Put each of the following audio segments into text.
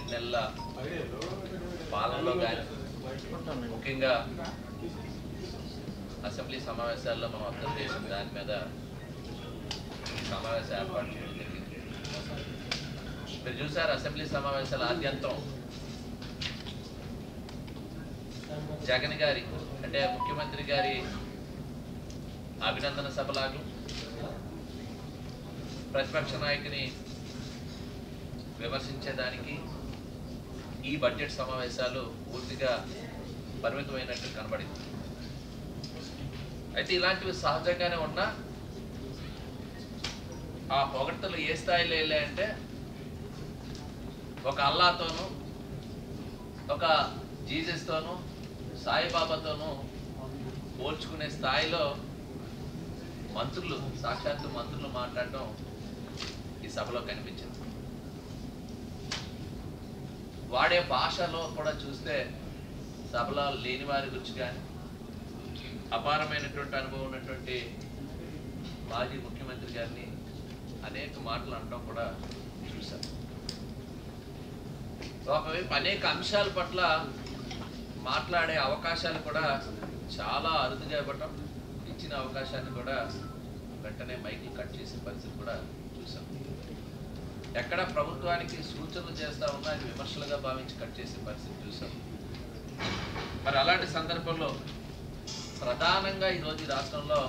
రెండు నెలల పాలనలో కానీ ముఖ్యంగా అసెంబ్లీ సమావేశాల్లో మనం అబ్జర్వ్ చేసిన దాని మీద ఈ సమావేశం ఏర్పాటు చేయడం జరిగింది మీరు చూసారు అసెంబ్లీ సమావేశాల ఆద్యంతం జగన్ గారి అంటే ముఖ్యమంత్రి గారి అభినందన సభలాగు ప్రతిపక్ష నాయకుని విమర్శించేదానికి ఈ బడ్జెట్ సమావేశాలు పూర్తిగా పరిమితమైనట్టు కనబడింది అయితే ఇలాంటివి సహజంగానే ఉన్నా ఆ పొగడ్తలు ఏ స్థాయిలో వెళ్ళాయంటే ఒక అల్లాతోనూ ఒక జీసస్తోనూ సాయిబాబాతోనూ పోల్చుకునే స్థాయిలో మంత్రులు సాక్షాత్తు మంత్రులు మాట్లాడటం ఈ సభలో కనిపించింది వాడే భాషలో కూడా చూస్తే సభలో లేని వారి గురించి కానీ అపారమైనటువంటి అనుభవం ఉన్నటువంటి మాజీ ముఖ్యమంత్రి గారిని అనేక మాటలు అనడం కూడా చూశాం ఒకవైపు అనేక అంశాల పట్ల మాట్లాడే అవకాశాలు కూడా చాలా అరుదుగా ఇవ్వటం ఇచ్చిన అవకాశాన్ని కూడా వెంటనే మైకి కట్ చేసే పరిస్థితి కూడా చూసాం ఎక్కడ ప్రభుత్వానికి సూచనలు చేస్తా ఉన్నా అది విమర్శలుగా భావించి కట్ చేసే పరిస్థితి చూసాం మరి అలాంటి సందర్భంలో ప్రధానంగా ఈరోజు ఈ రాష్ట్రంలో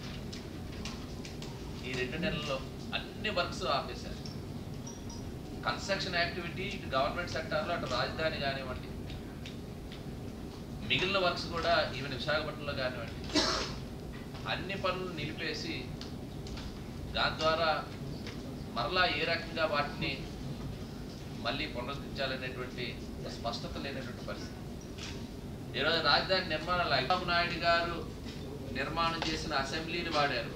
ఈ రెండు నెలల్లో అన్ని వర్క్స్ ఆపేశారు కన్స్ట్రక్షన్ యాక్టివిటీ ఇటు గవర్నమెంట్ సెక్టార్లో అటు రాజధాని కానివ్వండి మిగిలిన వర్క్స్ కూడా ఈవెన్ విశాఖపట్నంలో కానివ్వండి అన్ని పనులు నిలిపేసి దాని ద్వారా మరలా ఏ రకంగా వాటిని మళ్ళీ పునరుద్ధరించాలనేటువంటి స్పష్టత లేనటువంటి పరిస్థితి ఈరోజు రాజధాని నిర్మాణాలు చంద్రబాబు నాయుడు గారు నిర్మాణం చేసిన అసెంబ్లీని వాడారు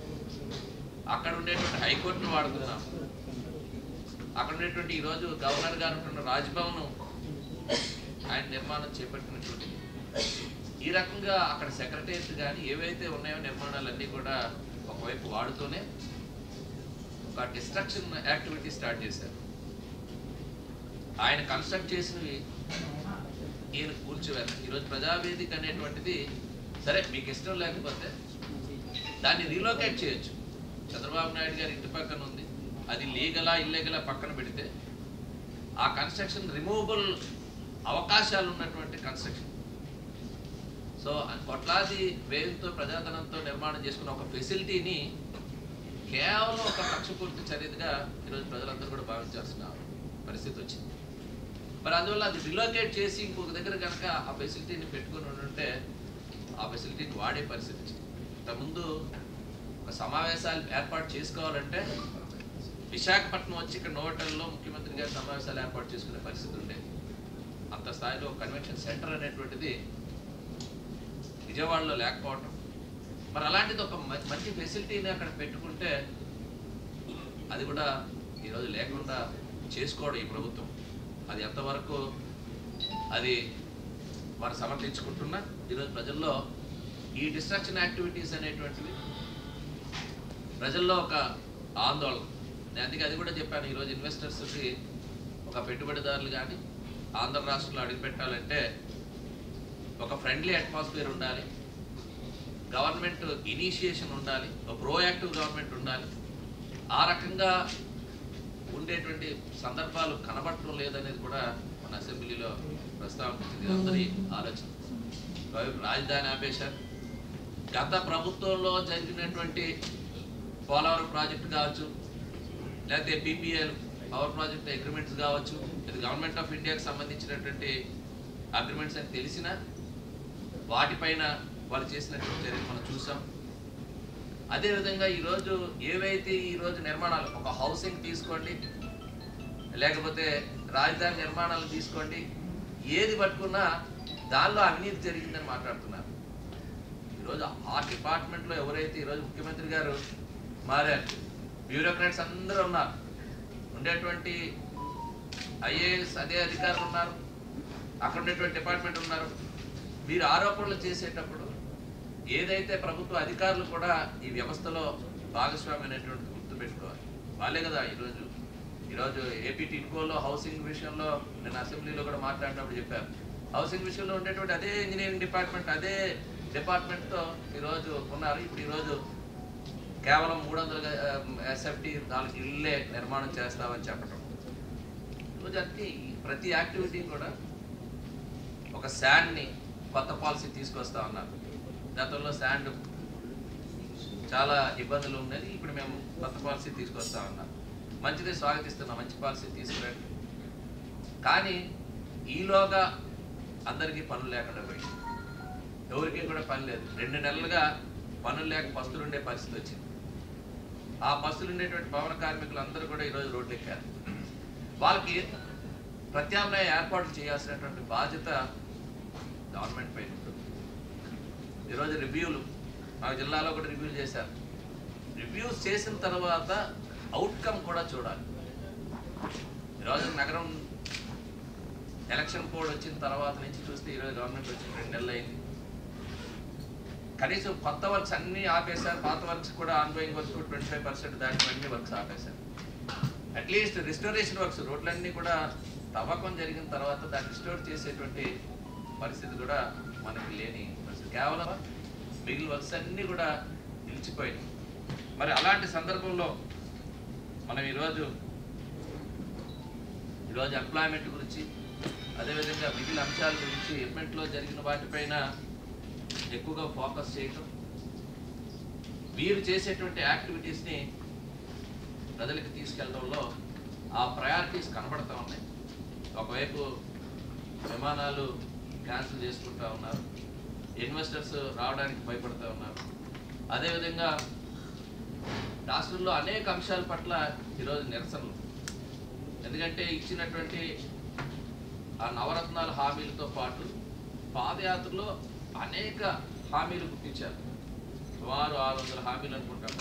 అక్కడ ఉండేటువంటి హైకోర్టును వాడుతున్నాం అక్కడ ఉండేటువంటి ఈరోజు గవర్నర్ గారు ఉంటున్న రాజ్భవన్ ఆయన నిర్మాణం చేపట్టినటువంటి ఈ రకంగా అక్కడ సెక్రటరియట్ కానీ ఏవైతే ఉన్నాయో నిర్మాణాలన్నీ కూడా ఒకవైపు వాడుతూనే ఒక డిస్ట్రక్షన్ యాక్టివిటీ స్టార్ట్ చేశారు ఆయన కన్స్ట్రక్ట్ చేసినవి ఈయన కూర్చోవేరు ఈరోజు ప్రజావేదిక అనేటువంటిది సరే మీకు ఇష్టం లేకపోతే దాన్ని రీలోకేట్ చేయొచ్చు చంద్రబాబు నాయుడు గారి ఇంటి పక్కన ఉంది అది లీగలా ఇల్లీగలా పక్కన పెడితే ఆ కన్స్ట్రక్షన్ రిమూవబుల్ అవకాశాలు ఉన్నటువంటి కన్స్ట్రక్షన్ సో కొట్లాది వ్యయంతో ప్రజాధనంతో నిర్మాణం చేసుకున్న ఒక ఫెసిలిటీని కేవలం ఒక కక్షపూర్తి చర్యగా ఈరోజు ప్రజలందరూ కూడా భావించాల్సిన పరిస్థితి వచ్చింది మరి అందువల్ల అది రిలోకేట్ చేసి ఇంకొక దగ్గర కనుక ఆ ఫెసిలిటీని పెట్టుకుని ఉంటే ఆ ఫెసిలిటీని వాడే పరిస్థితి వచ్చింది ఇంతకుముందు ఒక సమావేశాలు ఏర్పాటు చేసుకోవాలంటే విశాఖపట్నం వచ్చి ఇక్కడ నోటల్లో ముఖ్యమంత్రి గారి సమావేశాలు ఏర్పాటు చేసుకునే పరిస్థితి ఉండేది అంత స్థాయిలో కన్వెన్షన్ సెంటర్ అనేటువంటిది విజయవాడలో లేకపోవటం మరి అలాంటిది ఒక మ- మంచి ఫెసిలిటీని అక్కడ పెట్టుకుంటే అది కూడా ఈరోజు లేకుండా చేసుకోవడం ఈ ప్రభుత్వం అది ఎంతవరకు అది వారు సమర్థించుకుంటున్నా ఈరోజు ప్రజల్లో ఈ డిస్ట్రక్షన్ యాక్టివిటీస్ అనేటువంటివి ప్రజల్లో ఒక ఆందోళన నేను అందుకే అది కూడా చెప్పాను ఈరోజు ఇన్వెస్టర్స్కి ఒక పెట్టుబడిదారులు కానీ ఆంధ్ర రాష్ట్రంలో అడుగుపెట్టాలంటే ఒక ఫ్రెండ్లీ అట్మాస్ఫియర్ ఉండాలి గవర్నమెంట్ ఇనిషియేషన్ ఉండాలి ఒక ప్రోయాక్టివ్ గవర్నమెంట్ ఉండాలి ఆ రకంగా ఉండేటువంటి సందర్భాలు కనబడటం లేదనేది కూడా మన అసెంబ్లీలో ప్రస్తావించింది ఇది అందరి ఆలోచన ఒకవైపు రాజధాని ఆపేశారు గత ప్రభుత్వంలో జరిగినటువంటి పోలవరం ప్రాజెక్టు కావచ్చు లేకపోతే పీపీఎల్ పవర్ ప్రాజెక్ట్ అగ్రిమెంట్స్ కావచ్చు ఇది గవర్నమెంట్ ఆఫ్ ఇండియాకి సంబంధించినటువంటి అగ్రిమెంట్స్ అని తెలిసినా వాటిపైన వాళ్ళు చేసినటువంటి చర్యలు మనం చూసాం అదేవిధంగా ఈరోజు ఏవైతే ఈరోజు నిర్మాణాలు ఒక హౌసింగ్ తీసుకోండి లేకపోతే రాజధాని నిర్మాణాలు తీసుకోండి ఏది పట్టుకున్నా దానిలో అవినీతి జరిగిందని మాట్లాడుతున్నారు ఈరోజు ఆ డిపార్ట్మెంట్లో ఎవరైతే ఈరోజు ముఖ్యమంత్రి గారు మారారు బ్యూరోక్రాట్స్ అందరూ ఉన్నారు ఉండేటువంటి ఐఏఎస్ అదే అధికారులు ఉన్నారు అక్కడ ఉండేటువంటి డిపార్ట్మెంట్ ఉన్నారు మీరు ఆరోపణలు చేసేటప్పుడు ఏదైతే ప్రభుత్వ అధికారులు కూడా ఈ వ్యవస్థలో భాగస్వామి అనేటువంటి గుర్తుపెట్టుకోవాలి వాళ్ళే కదా ఈరోజు ఈరోజు ఏపీ టిడ్కోలో హౌసింగ్ విషయంలో నేను అసెంబ్లీలో కూడా మాట్లాడినప్పుడు చెప్పాను హౌసింగ్ విషయంలో ఉండేటువంటి అదే ఇంజనీరింగ్ డిపార్ట్మెంట్ అదే డిపార్ట్మెంట్తో ఈరోజు ఉన్నారు ఇప్పుడు ఈరోజు కేవలం మూడు వందల ఎస్ఎఫ్టీ నాలుగు ఇళ్ళే నిర్మాణం చేస్తామని చెప్పడం ఈరోజు అన్ని ప్రతి యాక్టివిటీ కూడా ఒక శాండ్ని కొత్త పాలసీ తీసుకొస్తా ఉన్నారు గతంలో శాండ్ చాలా ఇబ్బందులు ఉండేది ఇప్పుడు మేము కొత్త పాలసీ తీసుకొస్తా ఉన్నాం మంచిదే స్వాగతిస్తున్నాం మంచి పాలసీ తీసుకురండి కానీ ఈలోగా అందరికీ పనులు లేకుండా పోయింది ఎవరికి కూడా పని లేదు రెండు నెలలుగా పనులు లేక పస్తులు ఉండే పరిస్థితి వచ్చింది ఆ పస్తులు ఉండేటువంటి భవన కార్మికులు అందరూ కూడా ఈరోజు రోడ్డు ఎక్కారు వాళ్ళకి ప్రత్యామ్నాయ ఏర్పాట్లు చేయాల్సినటువంటి బాధ్యత గవర్నమెంట్ పైన ఉంటుంది ఈరోజు రివ్యూలు మా జిల్లాలో కూడా రివ్యూలు చేశారు రివ్యూస్ చేసిన తర్వాత అవుట్కమ్ కూడా చూడాలి ఈరోజు నగరం ఎలక్షన్ కోడ్ వచ్చిన తర్వాత నుంచి చూస్తే ఈరోజు గవర్నమెంట్ వచ్చిన రెండు నెలలు అయింది కనీసం కొత్త వర్క్స్ అన్నీ ఆపేశారు పాత వర్క్స్ కూడా ongoing works twenty five percent దాంట్లో అన్ని వర్క్స్ ఆపేశారు అట్లీస్ట్ రిస్టోరేషన్ వర్క్స్ రోడ్లన్నీ కూడా తవ్వకం జరిగిన తర్వాత దాన్ని రిస్టోర్ చేసేటువంటి పరిస్థితి కూడా మనకి లేని పరిస్థితి కేవలం మిగిలిన వర్క్స్ అన్నీ కూడా నిలిచిపోయినాయి మరి అలాంటి సందర్భంలో మనం ఈరోజు ఈరోజు ఎంప్లాయ్మెంట్ గురించి అదేవిధంగా మిగిలిన అంశాల గురించి ఇంప్లిమెంట్లో జరిగిన వాటిపైన ఎక్కువగా ఫోకస్ చేయటం వీరు చేసేటువంటి యాక్టివిటీస్ని ప్రజలకు తీసుకెళ్ళడంలో ఆ ప్రయారిటీస్ కనబడతా ఉన్నాయి ఒకవైపు విమానాలు క్యాన్సిల్ చేసుకుంటా ఉన్నారు ఇన్వెస్టర్స్ రావడానికి భయపడుతూ ఉన్నారు అదేవిధంగా రాష్ట్రంలో అనేక అంశాల పట్ల ఈరోజు నిరసనలు ఎందుకంటే ఇచ్చినటువంటి ఆ నవరత్నాల హామీలతో పాటు పాదయాత్రలో అనేక హామీలు గుర్తించారు సుమారు ఆరు వందల హామీలు అనుకుంటాం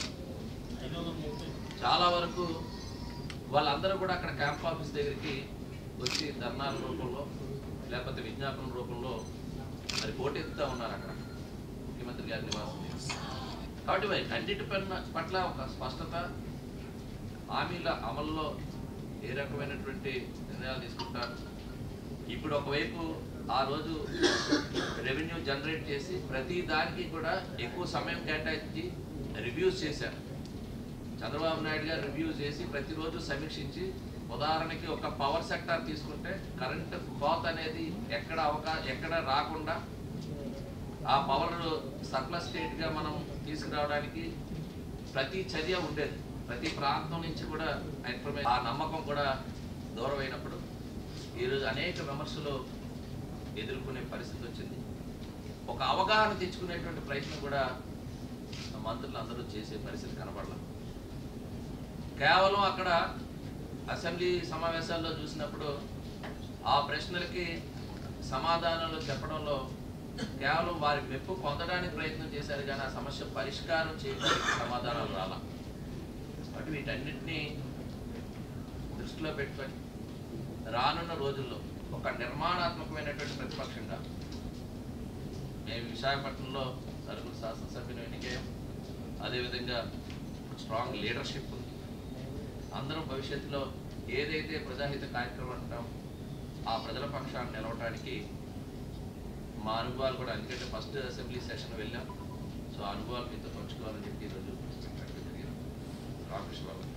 చాలా వరకు వాళ్ళందరూ కూడా అక్కడ క్యాంప్ ఆఫీస్ దగ్గరికి వచ్చి ధర్నాల రూపంలో లేకపోతే విజ్ఞాపన రూపంలో మరి పోటెత్తుతూ ఉన్నారు అక్కడ ముఖ్యమంత్రి గారి నివాసం దగ్గర. కాబట్టి మరి అన్నిటి పైన పట్ల ఒక స్పష్టత హామీల అమల్లో ఏ రకమైనటువంటి నిర్ణయాలు తీసుకుంటారు ఇప్పుడు ఒకవైపు ఆ రోజు రెవెన్యూ జనరేట్ చేసి ప్రతి దానికి కూడా ఎక్కువ సమయం కేటాయించి రివ్యూస్ చేశారు చంద్రబాబు నాయుడు గారు రివ్యూ చేసి ప్రతిరోజు సమీక్షించి ఉదాహరణకి ఒక పవర్ సెక్టార్ తీసుకుంటే కరెంట్ కోత అనేది ఎక్కడ అవకా ఎక్కడ రాకుండా ఆ పవర్ సర్ప్లస్ స్టేట్గా మనం తీసుకురావడానికి ప్రతి చర్య ఉండేది ప్రతి ప్రాంతం నుంచి కూడా ఇన్ఫర్మేషన్ ఆ నమ్మకం కూడా దూరం అయినప్పుడు ఈరోజు అనేక విమర్శలు ఎదుర్కొనే పరిస్థితి వచ్చింది ఒక అవగాహన తెచ్చుకునేటువంటి ప్రయత్నం కూడా మంత్రులు అందరూ చేసే పరిస్థితి కనబడలా కేవలం అక్కడ అసెంబ్లీ సమావేశాల్లో చూసినప్పుడు ఆ ప్రశ్నలకి సమాధానాలు చెప్పడంలో కేవలం వారి మెప్పు పొందడానికి ప్రయత్నం చేశారు కానీ ఆ సమస్య పరిష్కారం చేయడానికి సమాధానాలు రాలా కాబట్టి వీటన్నిటినీ దృష్టిలో పెట్టుకొని రానున్న రోజుల్లో ఒక నిర్మాణాత్మకమైనటువంటి ప్రతిపక్షంగా మేము విశాఖపట్నంలో సరుకులు శాసనసభ్యులు ఎన్నికయ్యాం అదేవిధంగా స్ట్రాంగ్ లీడర్షిప్ ఉంది అందరం భవిష్యత్తులో ఏదైతే ప్రజాహిత కార్యక్రమం అంటాం ఆ ప్రజల పక్షాన్ని నిలవటానికి మా అనుభవాలు కూడా ఎందుకంటే ఫస్ట్ అసెంబ్లీ సెషన్ వెళ్ళాం సో ఆ అనుభవాలు మీతో పంచుకోవాలని చెప్పి ఈరోజు చెప్పడం జరిగింది రామకృష్ణ బాబు